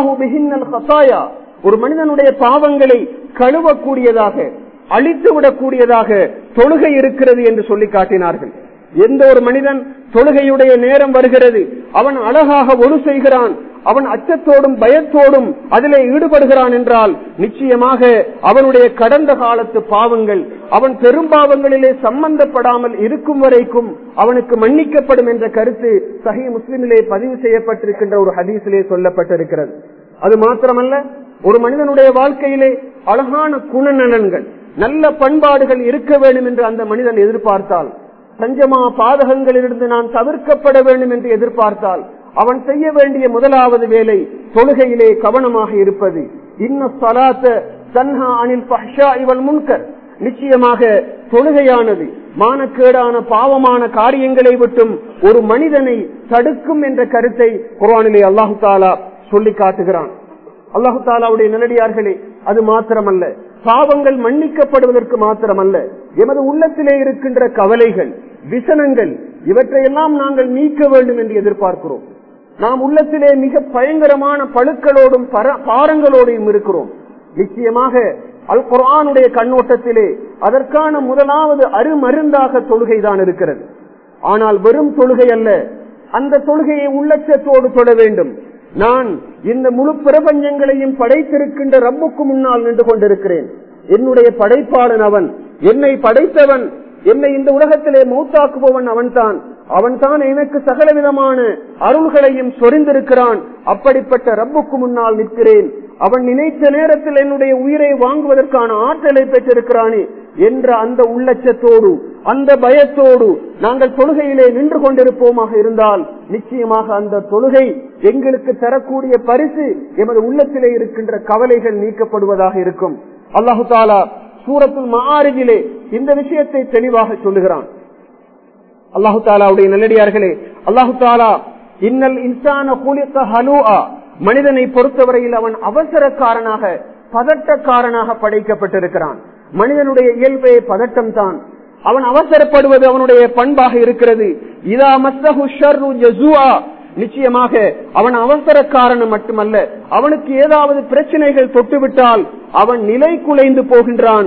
ஒரு மனிதனுடைய பாவங்களை கழுவக்கூடியதாக அழித்து விடக்கூடியதாக தொழுகை இருக்கிறது என்று சொல்லி காட்டினார்கள் எந்த ஒரு மனிதன் தொழுகையுடைய நேரம் வருகிறது அவன் அழகாக ஒழு செய்கிறான் அவன் அச்சத்தோடும் பயத்தோடும் அதிலே ஈடுபடுகிறான் என்றால் நிச்சயமாக அவனுடைய கடந்த காலத்து பாவங்கள் அவன் பெரும்பாவங்களிலே சம்பந்தப்படாமல் இருக்கும் வரைக்கும் அவனுக்கு மன்னிக்கப்படும் என்ற கருத்து சஹி முஸ்லிமிலே பதிவு செய்யப்பட்டிருக்கின்ற ஒரு ஹதீஸிலே சொல்லப்பட்டிருக்கிறது அது மாத்திரமல்ல ஒரு மனிதனுடைய வாழ்க்கையிலே அழகான குணநலன்கள் நல்ல பண்பாடுகள் இருக்க வேண்டும் என்று அந்த மனிதன் எதிர்பார்த்தால் சஞ்சமா பாதகங்களிலிருந்து நான் தவிர்க்கப்பட வேண்டும் என்று எதிர்பார்த்தால் அவன் செய்ய வேண்டிய முதலாவது வேலை தொழுகையிலே கவனமாக இருப்பது இன்ன சலாத்த சன்ஹா அனில் பஹ்ஷா இவள் முன்கர் நிச்சயமாக தொழுகையானது மானக்கேடான பாவமான காரியங்களை விட்டும் ஒரு மனிதனை தடுக்கும் என்ற கருத்தை குரானிலே அல்லாஹு தாலா சொல்லி காட்டுகிறான் அல்லாஹு தாலாவுடைய நிலடியார்களே அது மாத்திரமல்ல பாவங்கள் மன்னிக்கப்படுவதற்கு மாத்திரமல்ல எமது உள்ளத்திலே இருக்கின்ற கவலைகள் விசனங்கள் இவற்றையெல்லாம் நாங்கள் நீக்க வேண்டும் என்று எதிர்பார்க்கிறோம் நாம் உள்ளத்திலே மிக பயங்கரமான பழுக்களோடும் பாரங்களோடும் இருக்கிறோம் நிச்சயமாக அல் குரானுடைய கண்ணோட்டத்திலே அதற்கான முதலாவது அருமருந்தாக தொழுகைதான் இருக்கிறது ஆனால் வெறும் தொழுகை அல்ல அந்த தொழுகையை உள்ளச்சத்தோடு தொட வேண்டும் நான் இந்த முழு பிரபஞ்சங்களையும் படைத்திருக்கின்ற ரப்புக்கு முன்னால் நின்று கொண்டிருக்கிறேன் என்னுடைய படைப்பாளன் அவன் என்னை படைத்தவன் என்னை இந்த உலகத்திலே மௌத்தாக்குபவன் அவன்தான் அவன்தான் எனக்கு சகல விதமான அருள்களையும் சொரிந்திருக்கிறான் அப்படிப்பட்ட ரப்புக்கு முன்னால் நிற்கிறேன் அவன் நினைத்த நேரத்தில் என்னுடைய உயிரை வாங்குவதற்கான ஆற்றலை பெற்றிருக்கிறானே என்ற அந்த உள்ளச்சத்தோடு அந்த பயத்தோடு நாங்கள் தொழுகையிலே நின்று கொண்டிருப்போமாக இருந்தால் நிச்சயமாக அந்த தொழுகை எங்களுக்கு தரக்கூடிய பரிசு எமது உள்ளத்திலே இருக்கின்ற கவலைகள் நீக்கப்படுவதாக இருக்கும் அல்லாஹு தாலா சூரத்துல் மாரிஜிலே இந்த விஷயத்தை தெளிவாக சொல்லுகிறான் அல்லாஹு தாலாவுடைய நல்லடியார்களே அல்லாஹு தாலா இன்னல் இன்சான ஹலூஆ மனிதனை பொறுத்தவரையில் அவன் அவசரக்காரனாக பதட்டக்காரனாக படைக்கப்பட்டிருக்கிறான் மனிதனுடைய இயல்பே பதட்டம் தான் அவன் அவசரப்படுவது அவனுடைய பண்பாக இருக்கிறது இதா மஸ்தஹு ஷர்ரு ஜஸூஆ நிச்சயமாக அவன் அவசரக்காரன் மட்டுமல்ல அவனுக்கு ஏதாவது பிரச்சனைகள் தொட்டுவிட்டால் அவன் நிலை குலைந்து போகின்றான்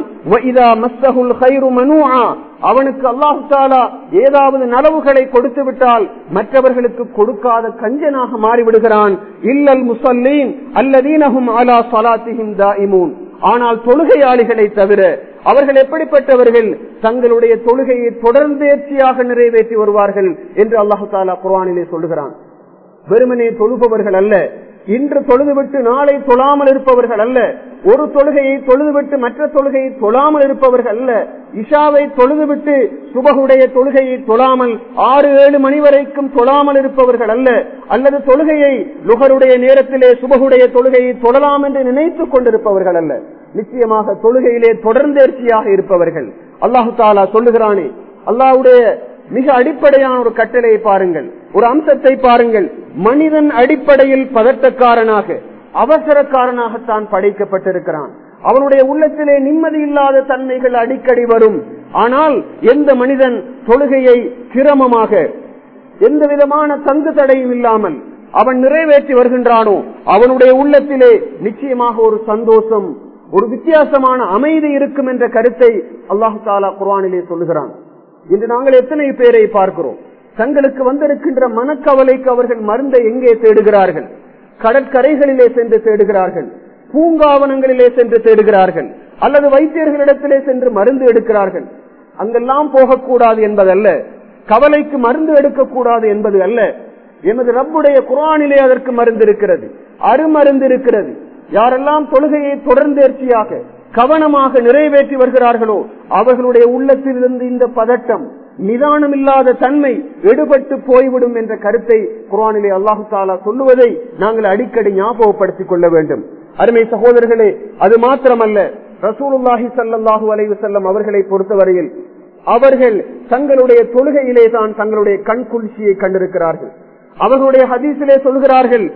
அவனுக்கு அல்லாஹு தாலா ஏதாவது நலவுகளை கொடுத்து விட்டால் மற்றவர்களுக்கு கொடுக்காத கஞ்சனாக மாறிவிடுகிறான் இல்லல் முசல்லீன் அல்லதீனஹும் அலா சலாத்திஹிம் தாயிமூன் ஆனால் தொழுகையாளிகளை தவிர அவர்கள் எப்படிப்பட்டவர்கள் தங்களுடைய தொழுகையை தொடர்ந்தேர்ச்சியாக நிறைவேற்றி வருவார்கள் என்று அல்லாஹு தாலா குர்வானிலே சொல்லுகிறான் வெறுமனே தொழுபவர்கள் அல்ல இன்று தொழுதுவிட்டு நாளை தொழாமல் இருப்பவர்கள் அல்ல ஒரு தொழுகையை தொழுதுவிட்டு மற்ற தொழுகையை தொழாமல் இருப்பவர்கள் அல்ல இஷாவை தொழுதுவிட்டு சுபகுடைய தொழுகையை தொழாமல் ஆறு ஏழு மணி வரைக்கும் தொழாமல் இருப்பவர்கள் அல்ல அல்லது தொழுகையை லுகருடைய நேரத்திலே சுபகுடைய தொழுகையை தொழலாம் என்று நினைத்துக் கொண்டிருப்பவர்கள் அல்ல நிச்சயமாக தொழுகையிலே தொடர்ந்தேர்ச்சியாக இருப்பவர்கள் அல்லாஹு தாலா சொல்லுகிறானே அல்லாஹுடைய மிக அடிப்படையான ஒரு கட்டளையை பாருங்கள் ஒரு அம்சத்தை பாருங்கள் மனிதன் அடிப்படையில் பதட்டக்காரனாக அவசரக்காரனாகத்தான் படைக்கப்பட்டிருக்கிறான் அவனுடைய உள்ளத்திலே நிம்மதி இல்லாத தன்மைகள் அடிக்கடி வரும் ஆனால் எந்த மனிதன் தொழுகையை கிரமமாக எந்த விதமான தங்கு தடையும் இல்லாமல் அவன் நிறைவேற்றி வருகின்றானோ அவனுடைய உள்ளத்திலே நிச்சயமாக ஒரு சந்தோஷம் ஒரு வித்தியாசமான அமைதி இருக்கும் என்ற கருத்தை அல்லாஹு தாலா குர்வானிலே சொல்லுகிறான் இன்று நாங்கள் எத்தனை பேரை பார்க்கிறோம் தங்களுக்கு வந்திருக்கின்ற மனக்கவலைக்கு அவர்கள் மருந்தை எங்கே தேடுகிறார்கள் கடற்கரைகளிலே சென்று தேடுகிறார்கள் பூங்காவனங்களிலே சென்று தேடுகிறார்கள் அல்லது வைத்தியர்களிடத்திலே சென்று மருந்து எடுக்கிறார்கள் அங்கெல்லாம் போகக்கூடாது என்பதல்ல கவலைக்கு மருந்து எடுக்கக்கூடாது என்பது அல்ல எமது ரப்புடைய குரானிலே அதற்கு மருந்து இருக்கிறது அருமருந்து இருக்கிறது யாரெல்லாம் தொழுகையை தொடர்ந்தேர்ச்சியாக கவனமாக நிறைவேற்றி வருகிறார்களோ அவர்களுடைய உள்ளத்திலிருந்து இந்த பதட்டம் நிதானம் இல்லாத தன்மை எடுபட்டு போய்விடும் என்ற கருத்தை குரானிலே அல்லாஹு தாலா சொல்லுவதை நாங்கள் அடிக்கடி ஞாபகப்படுத்திக் கொள்ள வேண்டும் அருமை சகோதரர்களே அது மாத்திரமல்ல ரசூலுல்லாஹி சல்லாஹூ அலைவு செல்லம் அவர்களை பொறுத்தவரையில் அவர்கள் தங்களுடைய தொழுகையிலே தான் தங்களுடைய கண் குளிர்ச்சியை கண்டிருக்கிறார்கள் அவர்களுடைய ஹதீஸிலே சொல்கிறார்கள்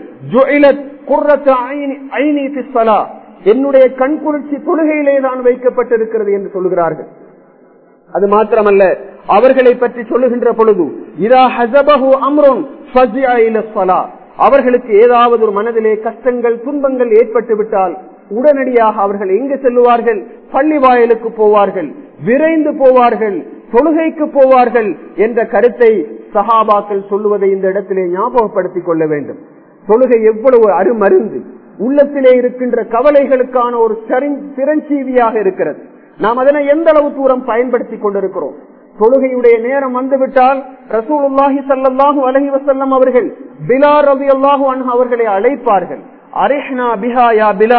என்னுடைய கண் குளிர்ச்சி தொழுகையிலே தான் வைக்கப்பட்டிருக்கிறது என்று சொல்கிறார்கள் அது மாத்திரமல்ல அவர்களை பற்றி சொல்லுகின்ற பொழுது இதா ஹசபஹு அம்ரோன் அவர்களுக்கு ஏதாவது ஒரு மனதிலே கஷ்டங்கள் துன்பங்கள் ஏற்பட்டு விட்டால் உடனடியாக அவர்கள் எங்கு செல்லுவார்கள் பள்ளி வாயலுக்கு போவார்கள் விரைந்து போவார்கள் தொழுகைக்கு போவார்கள் என்ற கருத்தை சஹாபாக்கள் சொல்லுவதை இந்த இடத்திலே ஞாபகப்படுத்திக் கொள்ள வேண்டும் தொழுகை எவ்வளவு அருமருந்து உள்ளத்திலே இருக்கின்ற கவலைகளுக்கான ஒரு சிரஞ்சீவியாக இருக்கிறது நாம் அதனை எந்த அளவு தூரம் பயன்படுத்தி கொண்டிருக்கிறோம் தொழுகையுடைய நேரம் வந்துவிட்டால் ரசூலுல்லாஹி சல்லாஹூ அலஹி வசல்லம் அவர்கள் பிலால் ரவி அல்லாஹு அவர்களை அழைப்பார்கள் அரேஹ்னா பிஹா யா பிலால்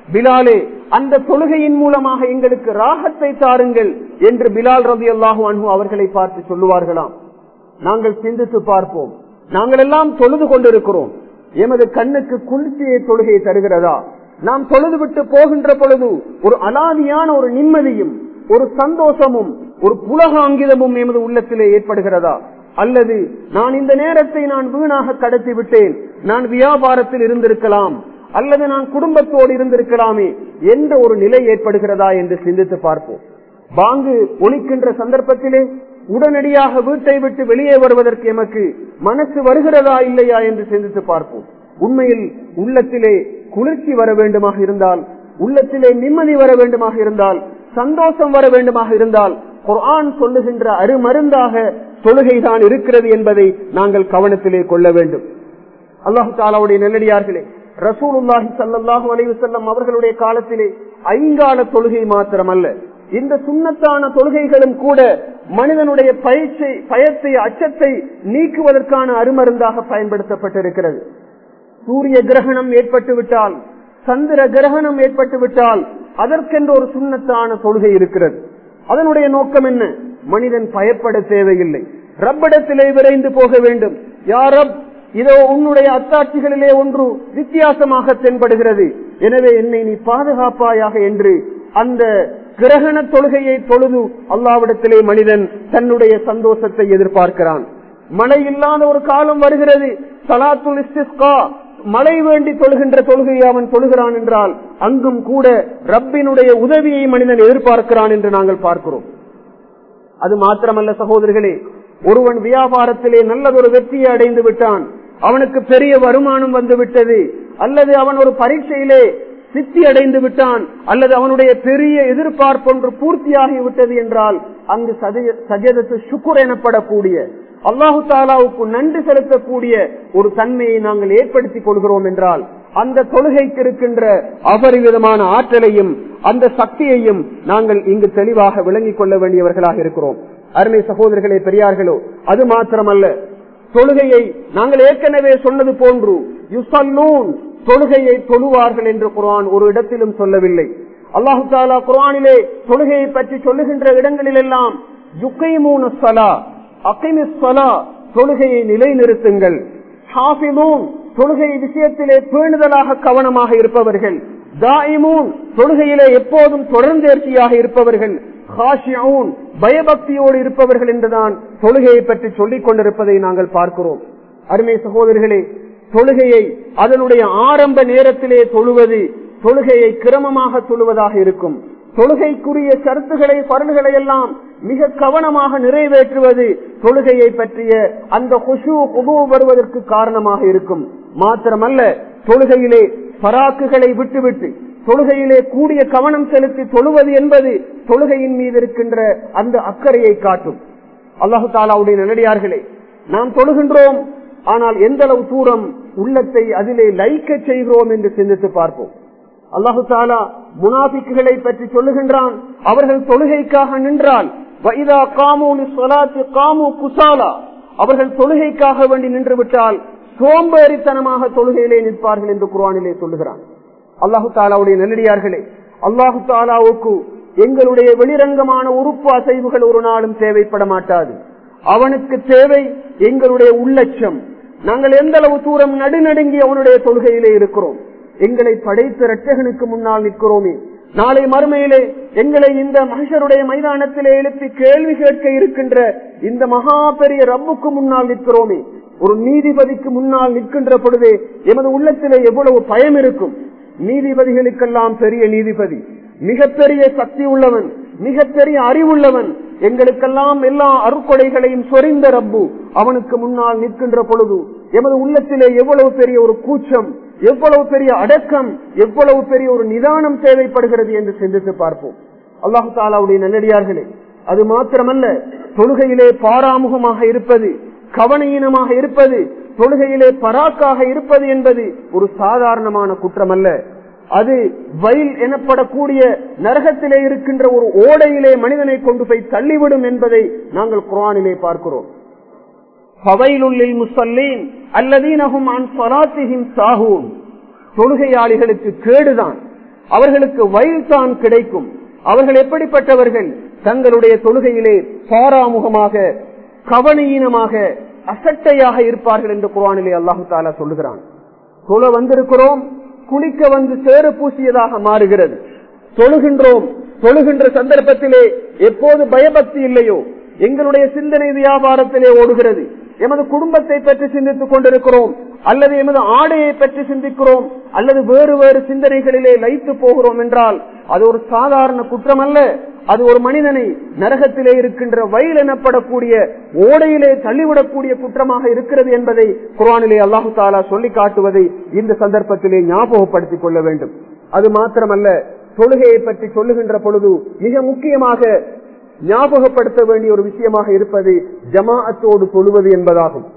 பிலாலே அந்த தொழுகையின் மூலமாக எங்களுக்கு ராகத்தை தாருங்கள் என்று பிலால் ரவி அல்லாஹு அன்பு அவர்களை பார்த்து சொல்லுவார்களாம் நாங்கள் சிந்தித்து பார்ப்போம் நாங்கள் எல்லாம் தொழுது கொண்டிருக்கிறோம் எமது கண்ணுக்கு குளிர்ச்சியை தொழுகை தருகிறதா நாம் தொழுது விட்டு போகின்ற பொழுது ஒரு அலாதியான ஒரு நிம்மதியும் ஒரு சந்தோஷமும் ஒரு புலகாங்கிதமும் எமது உள்ளத்திலே ஏற்படுகிறதா அல்லது நான் இந்த நேரத்தை நான் வீணாக கடத்தி விட்டேன் நான் வியாபாரத்தில் இருந்திருக்கலாம் அல்லது நான் குடும்பத்தோடு இருந்திருக்கலாமே என்ற ஒரு நிலை ஏற்படுகிறதா என்று சிந்தித்து பார்ப்போம் பாங்கு ஒழிக்கின்ற சந்தர்ப்பத்திலே உடனடியாக வீட்டை விட்டு வெளியே வருவதற்கு எமக்கு மனசு வருகிறதா இல்லையா என்று சிந்தித்து பார்ப்போம் உண்மையில் உள்ளத்திலே குளிர்ச்சி வர வேண்டுமாக இருந்தால் உள்ளத்திலே நிம்மதி வர வேண்டுமாக இருந்தால் சந்தோஷம் வர வேண்டுமாக இருந்தால் குர்ஆன் சொல்லுகின்ற அருமருந்தாக தொழுகைதான் இருக்கிறது என்பதை நாங்கள் கவனத்திலே கொள்ள வேண்டும் அல்லாஹு தாலாவுடைய நெல்லடியார்களே ரசூலுல்லாஹி சல்லாஹூ அலைவசல்லம் அவர்களுடைய காலத்திலே ஐங்கால தொழுகை மாத்திரமல்ல இந்த சுண்ணத்தான தொழுகைகளும் கூட மனிதனுடைய பயிற்சி பயத்தை அச்சத்தை நீக்குவதற்கான அருமருந்தாக பயன்படுத்தப்பட்டிருக்கிறது சூரிய கிரகணம் ஏற்பட்டு விட்டால் சந்திர கிரகணம் ஏற்பட்டு விட்டால் அதற்கென்று ஒரு சுண்ணத்தான தொழுகை இருக்கிறது அதனுடைய நோக்கம் என்ன மனிதன் பயப்பட தேவையில்லை ரப்பிடத்திலே விரைந்து போக வேண்டும் யாரப் இதோ உன்னுடைய அத்தாட்சிகளிலே ஒன்று வித்தியாசமாக தென்படுகிறது எனவே என்னை நீ பாதுகாப்பாயாக என்று அந்த கிரகண தொழுகையை தொழுது அல்லாவிடத்திலே மனிதன் தன்னுடைய சந்தோஷத்தை எதிர்பார்க்கிறான் மழை இல்லாத ஒரு காலம் வருகிறது சலாத்துல் இஸ்திஸ்கா மழை வேண்டி தொழுகின்ற தொழுகையை அவன் தொழுகிறான் என்றால் அங்கும் கூட ரப்பினுடைய உதவியை மனிதன் எதிர்பார்க்கிறான் என்று நாங்கள் பார்க்கிறோம் அது மாத்திரமல்ல சகோதரர்களே ஒருவன் வியாபாரத்திலே நல்லதொரு வெற்றியை அடைந்து விட்டான் அவனுக்கு பெரிய வருமானம் வந்து விட்டது அல்லது அவன் ஒரு பரீட்சையிலே சித்தி அடைந்து விட்டான் அல்லது அவனுடைய பெரிய எதிர்பார்ப்பொன்று பூர்த்தியாகி விட்டது என்றால் அங்கு சஜதத்து சுக்குர் எனப்படக்கூடிய அல்லாஹு தாலாவுக்கு நன்றி செலுத்தக்கூடிய ஒரு தன்மையை நாங்கள் ஏற்படுத்திக் கொள்கிறோம் என்றால் அந்த தொழுகைக்கு இருக்கின்ற அபரிவிதமான ஆற்றலையும் அந்த சக்தியையும் நாங்கள் இங்கு தெளிவாக விளங்கிக் கொள்ள வேண்டியவர்களாக இருக்கிறோம் அருமை சகோதரர்களே பெரியார்களோ அது மாத்திரமல்ல தொழுகையை நாங்கள் ஏற்கனவே சொன்னது போன்று யுசல்லூன் தொழுகையை தொழுவார்கள் என்று குரான் ஒரு இடத்திலும் சொல்லவில்லை அல்லாஹு தாலா குரானிலே தொழுகையை பற்றி சொல்லுகின்ற இடங்களில் எல்லாம் யுக்கைமூன சலா அகிமிஸ்வலா தொழுகையை நிலைநிறுத்துங்கள் ஹாஃபிமூன் தொழுகை விஷயத்திலே பேணுதலாக கவனமாக இருப்பவர்கள் தாயிமூன் தொழுகையிலே எப்போதும் தொடர்ந்தேர்ச்சியாக இருப்பவர்கள் ஹாஷியூன் பயபக்தியோடு இருப்பவர்கள் என்றுதான் தொழுகையை பற்றி சொல்லிக் கொண்டிருப்பதை நாங்கள் பார்க்கிறோம் அருமை சகோதரர்களே தொழுகையை அதனுடைய ஆரம்ப நேரத்திலே தொழுவது தொழுகையை கிரமமாக தொழுவதாக இருக்கும் தொழுகைக்குரிய கருத்துக்களை பருள்களை எல்லாம் மிக கவனமாக நிறைவேற்றுவது தொழுகையை பற்றிய அந்த குஷு குபு வருவதற்கு காரணமாக இருக்கும் மாத்திரமல்ல தொழுகையிலே பராக்குகளை விட்டுவிட்டு தொழுகையிலே கூடிய கவனம் செலுத்தி தொழுவது என்பது தொழுகையின் மீது இருக்கின்ற அந்த அக்கறையை காட்டும் அல்லாஹு தாலாவுடைய நல்லடியார்களே நாம் தொழுகின்றோம் ஆனால் எந்த அளவு தூரம் உள்ளத்தை அதிலே லைக்க செய்கிறோம் என்று சிந்தித்து பார்ப்போம் அல்லாஹு தாலா முனாபிக்குகளை பற்றி சொல்லுகின்றான் அவர்கள் தொழுகைக்காக நின்றால் வைதா காமூனி சொலாத்து காமு குசாலா அவர்கள் தொழுகைக்காக வேண்டி நின்று விட்டால் சோம்பேறித்தனமாக தொழுகையிலே நிற்பார்கள் என்று குரானிலே சொல்லுகிறான் அல்லாஹு தாலாவுடைய நெல்லடியார்களே அல்லாஹு தாலாவுக்கு எங்களுடைய வெளிரங்கமான உறுப்பு அசைவுகள் ஒரு நாளும் தேவைப்பட மாட்டாது அவனுக்கு தேவை எங்களுடைய உள்ளட்சம் நாங்கள் எந்த அளவு தூரம் நடுநடுங்கி அவனுடைய தொழுகையிலே இருக்கிறோம் எங்களை படைத்த இரட்சகனுக்கு முன்னால் நிற்கிறோமே நாளை மறுமையிலே எங்களை இந்த மனுஷருடைய மைதானத்திலே எழுப்பி கேள்வி கேட்க இருக்கின்ற இந்த மகா பெரிய ரப்புக்கு முன்னால் நிற்கிறோமே ஒரு நீதிபதிக்கு முன்னால் நிற்கின்ற பொழுதே எமது உள்ளத்திலே எவ்வளவு பயம் இருக்கும் நீதிபதிகளுக்கெல்லாம் பெரிய நீதிபதி மிகப்பெரிய சக்தி உள்ளவன் மிகப்பெரிய அறிவுள்ளவன் எங்களுக்கெல்லாம் எல்லா அருக்கொடைகளையும் சொரிந்த ரப்பு அவனுக்கு முன்னால் நிற்கின்ற பொழுது எமது உள்ளத்திலே எவ்வளவு பெரிய ஒரு கூச்சம் எவ்வளவு பெரிய அடக்கம் எவ்வளவு பெரிய ஒரு நிதானம் தேவைப்படுகிறது என்று சிந்தித்து பார்ப்போம் அல்லாஹு தாலாவுடைய நல்லடியார்களே அது மாத்திரமல்ல தொழுகையிலே பாராமுகமாக இருப்பது கவனீனமாக இருப்பது தொழுகையிலே பராக்காக இருப்பது என்பது ஒரு சாதாரணமான குற்றம் அல்ல அது வயல் எனப்படக்கூடிய நரகத்திலே இருக்கின்ற ஒரு ஓடையிலே மனிதனை கொண்டு போய் தள்ளிவிடும் என்பதை நாங்கள் குரானிலே பார்க்கிறோம் பவையிலுள்ளில் முசல்லீன் அல்லதீனகும் அன் சொலாத்திகின் சாகூன் தொழுகையாளிகளுக்கு கேடுதான் அவர்களுக்கு வயல் தான் கிடைக்கும் அவர்கள் எப்படிப்பட்டவர்கள் தங்களுடைய தொழுகையிலே பாராமுகமாக கவனீனமாக அசட்டையாக இருப்பார்கள் என்று குரானிலே அல்லாஹு தாலா சொல்லுகிறான் தொழ வந்திருக்கிறோம் குளிக்க வந்து சேறு பூசியதாக மாறுகிறது தொழுகின்றோம் தொழுகின்ற சந்தர்ப்பத்திலே எப்போது பயபக்தி இல்லையோ எங்களுடைய சிந்தனை வியாபாரத்திலே ஓடுகிறது எமது குடும்பத்தை பற்றி சிந்தித்துக் கொண்டிருக்கிறோம் அல்லது எமது ஆடையை பற்றி சிந்திக்கிறோம் அல்லது வேறு வேறு சிந்தனைகளிலே லயித்து போகிறோம் என்றால் அது ஒரு சாதாரண குற்றம் அல்ல அது ஒரு மனிதனை நரகத்திலே இருக்கின்ற வயல் எனப்படக்கூடிய ஓடையிலே தள்ளிவிடக்கூடிய குற்றமாக இருக்கிறது என்பதை குரானிலே அல்லாஹு தாலா சொல்லி காட்டுவதை இந்த சந்தர்ப்பத்திலே ஞாபகப்படுத்திக் கொள்ள வேண்டும் அது மாத்திரமல்ல தொழுகையை பற்றி சொல்லுகின்ற பொழுது மிக முக்கியமாக ஞாபகப்படுத்த வேண்டிய ஒரு விஷயமாக இருப்பது ஜமாஅத்தோடு தொழுவது என்பதாகும்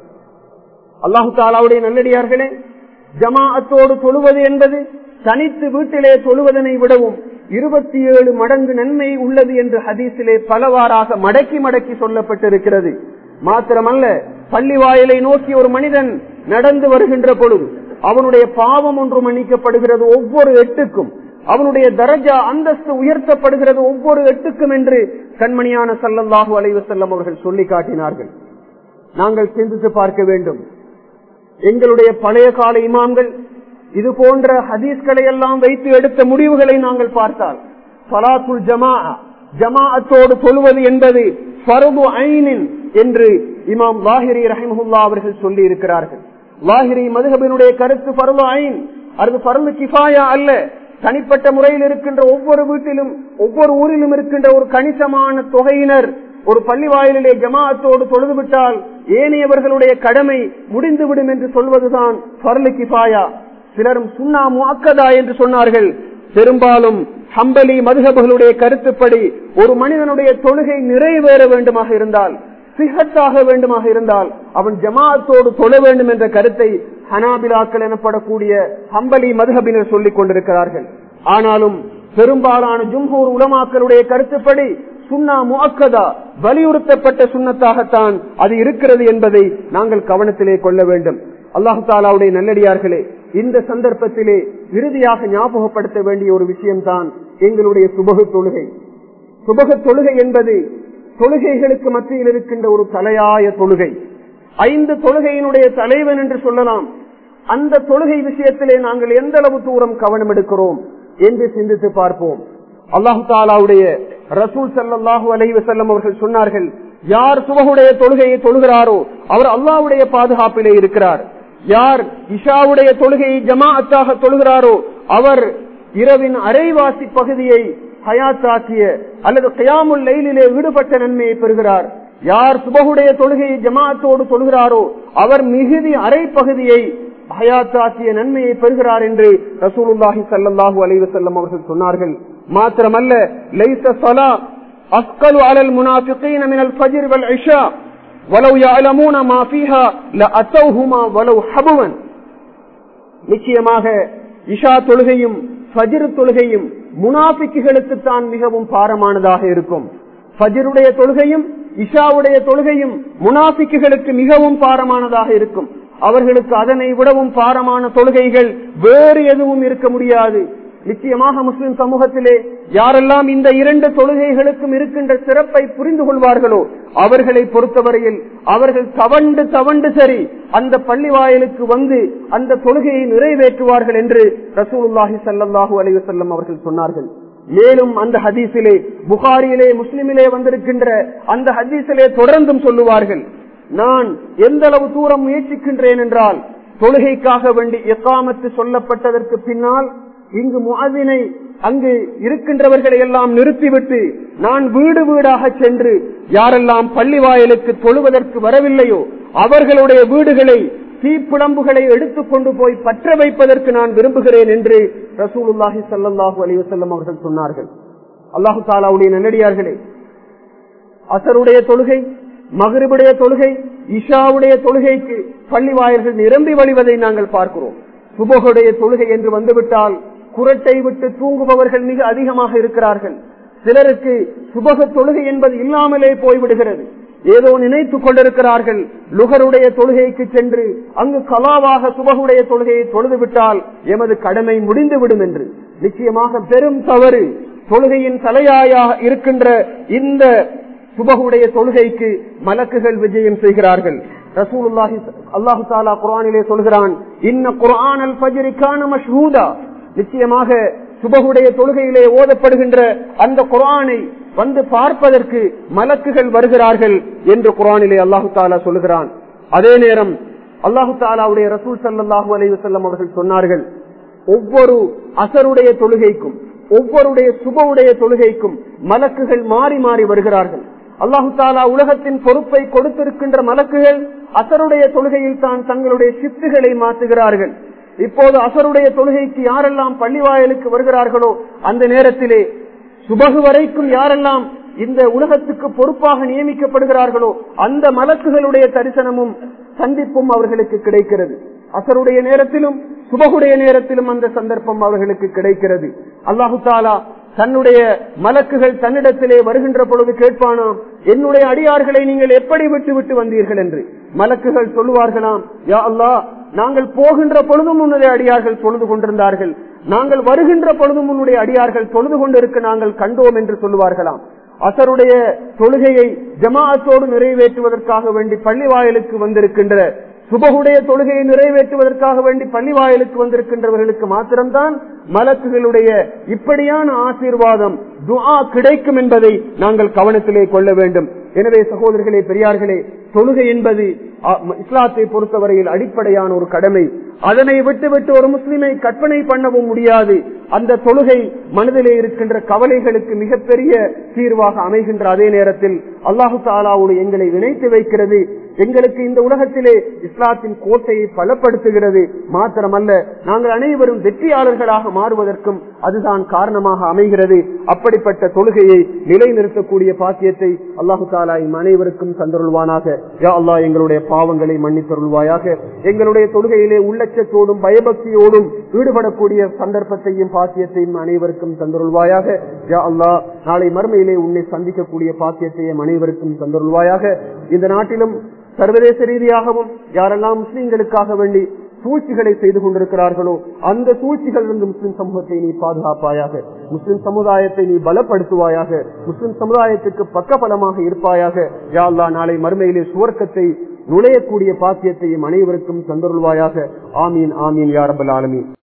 அல்லாஹு தாலாவுடைய நல்லடியார்களே ஜமாஅத்தோடு தொழுவது என்பது தனித்து வீட்டிலே தொழுவதனை விடவும் இருபத்தி ஏழு மடங்கு நன்மை உள்ளது என்று ஹதீஸிலே பலவாறாக மடக்கி மடக்கி சொல்லப்பட்டிருக்கிறது மாத்திரமல்ல பள்ளி வாயிலை நோக்கி ஒரு மனிதன் நடந்து வருகின்ற பொழுது அவனுடைய பாவம் ஒன்று மன்னிக்கப்படுகிறது ஒவ்வொரு எட்டுக்கும் அவனுடைய தரஜா அந்தஸ்து உயர்த்தப்படுகிறது ஒவ்வொரு எட்டுக்கும் என்று கண்மணியான சல்லல்லாஹு அலைவு செல்லம் அவர்கள் சொல்லி காட்டினார்கள் நாங்கள் சிந்தித்து பார்க்க வேண்டும் எங்களுடைய பழைய கால இமாம்கள் இது போன்ற ஹதீஸ்களை எல்லாம் வைத்து எடுத்த முடிவுகளை நாங்கள் பார்த்தால் சலாத்துல் ஜமா ஜமாஅத்தோடு தொழுவது என்பது பருபு ஐனின் என்று இமாம் லாஹிரி ரஹிமஹுல்லா அவர்கள் சொல்லி இருக்கிறார்கள் லாஹிரி மதுகபினுடைய கருத்து பருவ ஐன் அது பருவ கிஃபாயா அல்ல தனிப்பட்ட முறையில் இருக்கின்ற ஒவ்வொரு வீட்டிலும் ஒவ்வொரு ஊரிலும் இருக்கின்ற ஒரு கணிசமான தொகையினர் ஒரு பள்ளி வாயிலே ஜமாஅத்தோடு தொழுதுவிட்டால் ஏனையவர்களுடைய கடமை முடிந்துவிடும் என்று சொல்வதுதான் பர்லு கிஃபாயா சிலரும் சுண்ணா முக்கதா என்று சொன்னார்கள் பெரும்பாலும் ஹம்பலி மதுகபுகளுடைய கருத்துப்படி ஒரு மனிதனுடைய தொழுகை நிறைவேற வேண்டுமாக இருந்தால் சிகத்தாக வேண்டுமாக இருந்தால் அவன் ஜமாஅத்தோடு தொழ வேண்டும் என்ற கருத்தை ஹனாபிலாக்கள் எனப்படக்கூடிய ஹம்பலி மதுகபினர் சொல்லிக் கொண்டிருக்கிறார்கள் ஆனாலும் பெரும்பாலான ஜும்ஹூர் உலமாக்களுடைய கருத்துப்படி சுண்ணா முக்கதா வலியுறுத்தப்பட்ட சுண்ணத்தாகத்தான் அது இருக்கிறது என்பதை நாங்கள் கவனத்திலே கொள்ள வேண்டும் அல்லாஹு தாலாவுடைய நல்லடியார்களே இந்த சந்தர்ப்பத்திலே இறுதியாக ஞாபகப்படுத்த வேண்டிய ஒரு விஷயம்தான் எங்களுடைய சுபகு தொழுகை சுபக தொழுகை என்பது தொழுகைகளுக்கு மத்தியில் இருக்கின்ற ஒரு தலையாய தொழுகை ஐந்து தொழுகையினுடைய தலைவன் என்று சொல்லலாம் அந்த தொழுகை விஷயத்திலே நாங்கள் எந்த அளவு தூரம் கவனம் எடுக்கிறோம் என்று சிந்தித்து பார்ப்போம் அல்லாஹு தாலாவுடைய ரசூல் சல்லாஹூ அலஹி வசல்லம் அவர்கள் சொன்னார்கள் யார் சுபகுடைய தொழுகையை தொழுகிறாரோ அவர் அல்லாவுடைய பாதுகாப்பிலே இருக்கிறார் யார் இஷாவுடைய தொழுகையை ஜமாஅத்தாக தொழுகிறாரோ அவர் இரவின் அரைவாசி பகுதியை ஹயாத்தாக்கிய அல்லது கயாமுல் லைலிலே ஈடுபட்ட நன்மையை பெறுகிறார் யார் சுபகுடைய தொழுகையை ஜமாஅத்தோடு தொழுகிறாரோ அவர் மிகுதி அரை பகுதியை ஹயாத்தாக்கிய நன்மையை பெறுகிறார் என்று ரசூலுல்லாஹி சல்லாஹூ அலைவசல்லம் அவர்கள் சொன்னார்கள் மாத்திரமல்ல லைச சலா அஸ்கலு அலல் முனாஃபிகீன மினல் ஃபஜ்ர் வல் இஷா வலவ் يعلمون ما فيها لاتوهما ولو حبوا நிச்சயமாக இஷா தொழுகையும் ஃபஜ்ர் தொழுகையும் முனாபிக்குகளுக்கு தான் மிகவும் பாரமானதாக இருக்கும் ஃபஜருடைய தொழுகையும் இஷாவுடைய தொழுகையும் முனாபிக்குகளுக்கு மிகவும் பாரமானதாக இருக்கும் அவர்களுக்கு அதனை விடவும் பாரமான தொழுகைகள் வேறு எதுவும் இருக்க முடியாது நிச்சயமாக முஸ்லிம் சமூகத்திலே யாரெல்லாம் இந்த இரண்டு தொழுகைகளுக்கும் இருக்கின்ற சிறப்பை புரிந்து கொள்வார்களோ அவர்களை பொறுத்தவரையில் அவர்கள் தவண்டு தவண்டு சரி அந்த பள்ளி வாயிலுக்கு வந்து அந்த தொழுகையை நிறைவேற்றுவார்கள் என்று ரசூலுல்லாஹி சல்லாஹூ அலைவசல்லம் அவர்கள் சொன்னார்கள் மேலும் அந்த ஹதீஸிலே புகாரியிலே முஸ்லிமிலே வந்திருக்கின்ற அந்த ஹதீஸிலே தொடர்ந்தும் சொல்லுவார்கள் நான் எந்த அளவு தூரம் முயற்சிக்கின்றேன் என்றால் தொழுகைக்காக வேண்டி எக்காமத்து சொல்லப்பட்டதற்கு பின்னால் இங்கு முஅதினை அங்கு இருக்கின்றவர்களை எல்லாம் நிறுத்திவிட்டு நான் வீடு வீடாக சென்று யாரெல்லாம் பள்ளி வாயிலுக்கு தொழுவதற்கு வரவில்லையோ அவர்களுடைய வீடுகளை தீப்பிழம்புகளை எடுத்துக் கொண்டு போய் பற்ற வைப்பதற்கு நான் விரும்புகிறேன் என்று ரசூலுல்லாஹி சல்லாஹூ அலிவசல்லம் அவர்கள் சொன்னார்கள் அல்லாஹு தாலாவுடைய நல்லடியார்களே அசருடைய தொழுகை மகரிபுடைய தொழுகை இஷாவுடைய தொழுகைக்கு பள்ளி வாயில்கள் நிரம்பி வழிவதை நாங்கள் பார்க்கிறோம் சுபகுடைய தொழுகை என்று வந்துவிட்டால் குரட்டை விட்டு தூங்குபவர்கள் மிக அதிகமாக இருக்கிறார்கள் சிலருக்கு சுபக தொழுகை என்பது இல்லாமலே போய்விடுகிறது ஏதோ நினைத்துக் கொண்டிருக்கிறார்கள் லுகருடைய தொழுகைக்கு சென்று அங்கு கலாவாக சுபகுடைய தொழுகையை தொழுதுவிட்டால் எமது கடமை முடிந்துவிடும் என்று நிச்சயமாக பெரும் தவறு தொழுகையின் தலையாயாக இருக்கின்ற இந்த சுபகுடைய தொழுகைக்கு மலக்குகள் விஜயம் செய்கிறார்கள் ரசூலுல்லாஹி அல்லாஹு தாலா குரானிலே சொல்கிறான் இன்ன குரான் அல் ஃபஜ்ரிக்கான மஷ்ஹூதா நிச்சயமாக சுபகுடைய தொழுகையிலே ஓதப்படுகின்ற அந்த குரானை வந்து பார்ப்பதற்கு மலக்குகள் வருகிறார்கள் என்று குரானிலே அல்லாஹு தாலா சொல்கிறான் அதே நேரம் அல்லாஹு தாலாவுடைய ரசூல் சல்லாஹூ அலைஹி வஸல்லம் அவர்கள் சொன்னார்கள் ஒவ்வொரு அசருடைய தொழுகைக்கும் ஒவ்வொருடைய சுபவுடைய தொழுகைக்கும் மலக்குகள் மாறி மாறி வருகிறார்கள் அல்லாஹு தாலா உலகத்தின் பொறுப்பை கொடுத்திருக்கின்ற மலக்குகள் அசருடைய தொழுகையில் தான் தங்களுடைய சித்துகளை மாற்றுகிறார்கள் இப்போது அசருடைய தொழுகைக்கு யாரெல்லாம் பள்ளி வாயலுக்கு வருகிறார்களோ அந்த நேரத்திலே சுபகு வரைக்கும் யாரெல்லாம் இந்த உலகத்துக்கு பொறுப்பாக நியமிக்கப்படுகிறார்களோ அந்த மலக்குகளுடைய தரிசனமும் சந்திப்பும் அவர்களுக்கு கிடைக்கிறது அசருடைய நேரத்திலும் சுபகுடைய நேரத்திலும் அந்த சந்தர்ப்பம் அவர்களுக்கு கிடைக்கிறது அல்லாஹு தாலா தன்னுடைய மலக்குகள் தன்னிடத்திலே வருகின்ற பொழுது கேட்பானாம் என்னுடைய அடியார்களை நீங்கள் எப்படி விட்டு விட்டு வந்தீர்கள் என்று மலக்குகள் சொல்லுவார்களாம் யா அல்லா நாங்கள் போகின்ற பொழுதும் உன்னுடைய அடியார்கள் தொழுது கொண்டிருந்தார்கள் நாங்கள் வருகின்ற பொழுதும் உன்னுடைய அடியார்கள் தொழுது கொண்டிருக்க நாங்கள் கண்டோம் என்று சொல்லுவார்களாம் அசருடைய தொழுகையை ஜமாஅத்தோடு நிறைவேற்றுவதற்காக வேண்டி பள்ளி வாயிலுக்கு வந்திருக்கின்ற சுபகுடைய தொழுகையை நிறைவேற்றுவதற்காக வேண்டி பள்ளி வாயிலுக்கு வந்திருக்கின்றவர்களுக்கு மாத்திரம்தான் மலக்குகளுடைய இப்படியான ஆசீர்வாதம் துஆ கிடைக்கும் என்பதை நாங்கள் கவனத்திலே கொள்ள வேண்டும் எனவே சகோதரர்களே பெரியார்களே தொழுகை என்பது இஸ்லாத்தை பொறுத்தவரையில் அடிப்படையான ஒரு கடமை அதனை விட்டுவிட்டு ஒரு முஸ்லிமை கற்பனை பண்ணவும் முடியாது அந்த தொழுகை மனதிலே இருக்கின்ற கவலைகளுக்கு மிகப்பெரிய தீர்வாக அமைகின்ற அதே நேரத்தில் அல்லாஹு தாலாவோடு எங்களை இணைத்து வைக்கிறது எங்களுக்கு இந்த உலகத்திலே இஸ்லாத்தின் கோட்டையை பலப்படுத்துகிறது மாத்திரமல்ல நாங்கள் அனைவரும் வெற்றியாளர்களாக மாறுவதற்கும் அதுதான் காரணமாக அமைகிறது அப்படிப்பட்ட தொழுகையை நிலைநிறுத்தக்கூடிய பாக்கியத்தை அல்லாஹு தாலா இம் அனைவருக்கும் தந்தருள்வானாக யா அல்லாஹ் எங்களுடைய பாவங்களை மன்னித்தருள்வாயாக எங்களுடைய தொழுகையிலே உள்ளச்சத்தோடும் பயபக்தியோடும் ஈடுபடக்கூடிய சந்தர்ப்பத்தையும் பாக்கியத்தையும் அனைவருக்கும் தந்தருள்வாயாக யா அல்லாஹ் நாளை மறுமையிலே உன்னை சந்திக்கக்கூடிய பாக்கியத்தையும் அனைவருக்கும் தந்தருள்வாயாக இந்த நாட்டிலும் சர்வதேச ரீதியாகவும் யாரெல்லாம் முஸ்லிம்களுக்காக வேண்டி சூழ்ச்சிகளை செய்து கொண்டிருக்கிறார்களோ அந்த சூழ்ச்சிகள் இருந்து முஸ்லிம் சமூகத்தை நீ பாதுகாப்பாயாக முஸ்லிம் சமுதாயத்தை நீ பலப்படுத்துவாயாக முஸ்லிம் சமுதாயத்துக்கு பக்கபலமாக இருப்பாயாக யாழ்லா நாளை மறுமையிலே சுவர்க்கத்தை நுழையக்கூடிய பாக்கியத்தையும் அனைவருக்கும் தந்தருள்வாயாக ஆமீன் ஆமீன் யாரபல் ஆலமீன்